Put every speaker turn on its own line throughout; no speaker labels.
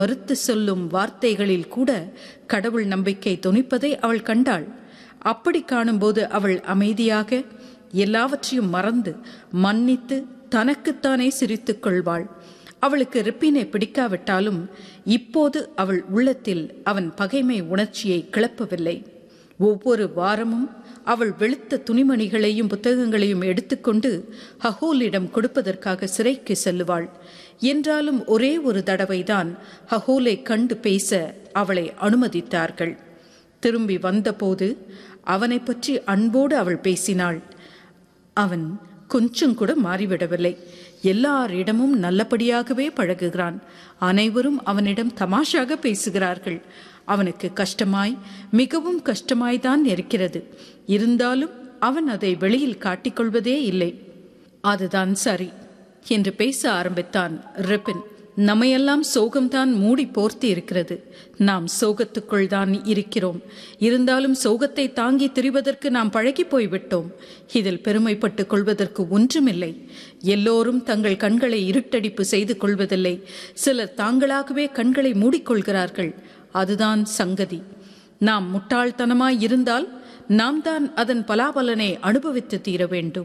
மறுத்து சொல்லும் வார்த்தைகளில் கூட கடவுள் நம்பிக்கை துணிப்பதை அவள் கண்டாள் அப்படி காணும்போது அவள் அமைதியாக எல்லாவற்றையும் மறந்து மன்னித்து தனக்குத்தானே சிரித்துக் கொள்வாள் அவளுக்கு ரிப்பினை பிடிக்காவிட்டாலும் இப்போது அவள் உள்ளத்தில் அவன் பகைமை உணர்ச்சியை கிளப்பவில்லை ஒவ்வொரு வாரமும் அவள் வெளுத்த துணிமணிகளையும் புத்தகங்களையும் எடுத்துக்கொண்டு ஹஹோலிடம் கொடுப்பதற்காக சிறைக்கு செல்லுவாள் என்றாலும் ஒரே ஒரு தடவைதான் ஹஹோலை கண்டு பேச அவளை அனுமதித்தார்கள் திரும்பி வந்தபோது அவனை பற்றி அன்போடு அவள் பேசினாள் அவன் கொஞ்சம் கூட மாறிவிடவில்லை எல்லாரிடமும் நல்லபடியாகவே பழகுகிறான் அனைவரும் அவனிடம் தமாஷாக பேசுகிறார்கள் அவனுக்கு கஷ்டமாய் மிகவும் கஷ்டமாய்தான் இருக்கிறது இருந்தாலும் அவன் அதை வெளியில் காட்டிக்கொள்வதே இல்லை அதுதான் சரி என்று பேச ஆரம்பித்தான் ரிப்பின் நம்மையெல்லாம் சோகம்தான் மூடி போர்த்தி இருக்கிறது நாம் சோகத்துக்குள் தான் இருக்கிறோம் இருந்தாலும் சோகத்தை தாங்கி திரிவதற்கு நாம் பழகி போய்விட்டோம் இதில் பெருமைப்பட்டுக் கொள்வதற்கு ஒன்றுமில்லை எல்லோரும் தங்கள் கண்களை இருட்டடிப்பு செய்து கொள்வதில்லை சிலர் தாங்களாகவே கண்களை மூடிக்கொள்கிறார்கள் அதுதான் சங்கதி நாம் முட்டாள்தனமாய் இருந்தால் நாம் தான் அதன் பலாபலனை அனுபவித்து தீர வேண்டும்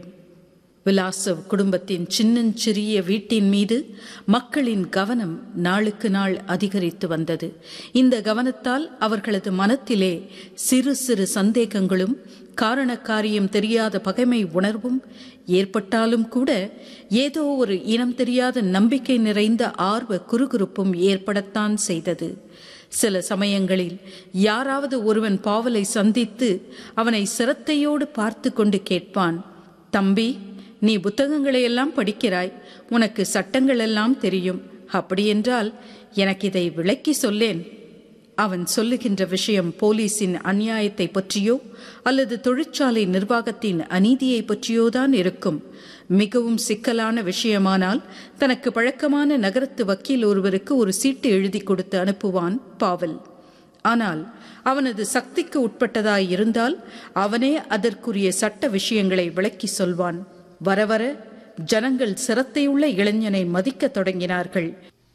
விலாசவ் குடும்பத்தின் சின்னஞ்சிறிய வீட்டின் மீது மக்களின் கவனம் நாளுக்கு நாள் அதிகரித்து வந்தது இந்த கவனத்தால் அவர்களது மனத்திலே சிறு சிறு சந்தேகங்களும் காரண காரியம் தெரியாத பகைமை உணர்வும் ஏற்பட்டாலும் கூட ஏதோ ஒரு இனம் தெரியாத நம்பிக்கை நிறைந்த ஆர்வ குறுகுறுப்பும் ஏற்படத்தான் செய்தது சில சமயங்களில் யாராவது ஒருவன் பாவலை சந்தித்து அவனை சிரத்தையோடு பார்த்து கொண்டு கேட்பான் தம்பி நீ புத்தகங்களை எல்லாம் படிக்கிறாய் உனக்கு சட்டங்கள் எல்லாம் தெரியும் அப்படியென்றால் எனக்கு இதை விளக்கி சொல்லேன் அவன் சொல்லுகின்ற விஷயம் போலீஸின் அநியாயத்தை பற்றியோ அல்லது தொழிற்சாலை நிர்வாகத்தின் அநீதியை பற்றியோ தான் இருக்கும் மிகவும் சிக்கலான விஷயமானால் தனக்கு பழக்கமான நகரத்து வக்கீல் ஒருவருக்கு ஒரு சீட்டு எழுதி கொடுத்து அனுப்புவான் பாவல் ஆனால் அவனது சக்திக்கு உட்பட்டதாய் இருந்தால் அவனே அதற்குரிய சட்ட விஷயங்களை விளக்கி சொல்வான் வர வர ஜனங்கள் சிரத்தையுள்ள இளைஞனை மதிக்கத் தொடங்கினார்கள்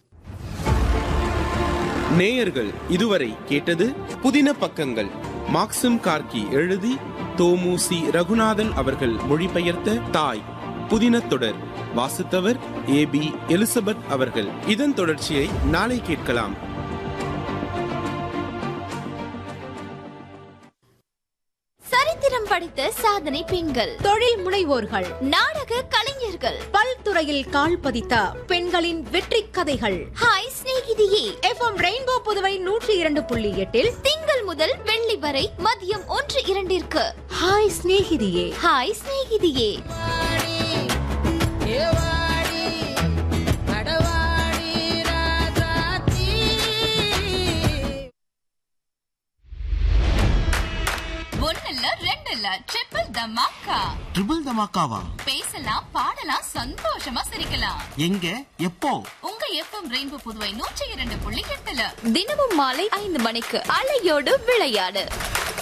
நேயர்கள் இதுவரை கேட்டது புதின பக்கங்கள் மாக்சிம் கார்கி எழுதி தோமுசி ரகுநாதன் அவர்கள் மொழிபெயர்த்த தாய் புதின தொடர் வாசித்தவர் ஏ பி எலிசபெத் அவர்கள் இதன் தொடர்ச்சியை நாளை கேட்கலாம்
சரித்திரம் படைத்த சாதனை பெண்கள்
தொழில் முனைவோர்கள்
நாடக கலைஞர்கள்
பல்துறையில் கால் பதித்த பெண்களின் வெற்றி கதைகள்
ஹாய் சிநேகிதியே
எஃப்எம் ரெயின்போ புதுவை நூற்றி இரண்டு புள்ளி எட்டில்
திங்கள் முதல் வெள்ளி வரை மதியம் ஒன்று இரண்டிற்கு
ஹாய் சிநேகிதியே
ஹாய் சிநேகிதியே
ஒன்னல்ல ரெண்டல்ல ட்ரிபிள் தமாக்கா
ட்ரிபிள் தமாக்காவா
பேசலாம் பாடலாம் சந்தோஷமா சிரிக்கலாம்
எங்க எப்போ
உங்க எஃப்எம் ரெயின்போ புதுவை நூற்றி இரண்டு புள்ளி எட்டுல
தினமும் மாலை ஐந்து மணிக்கு அலையோடு விளையாடு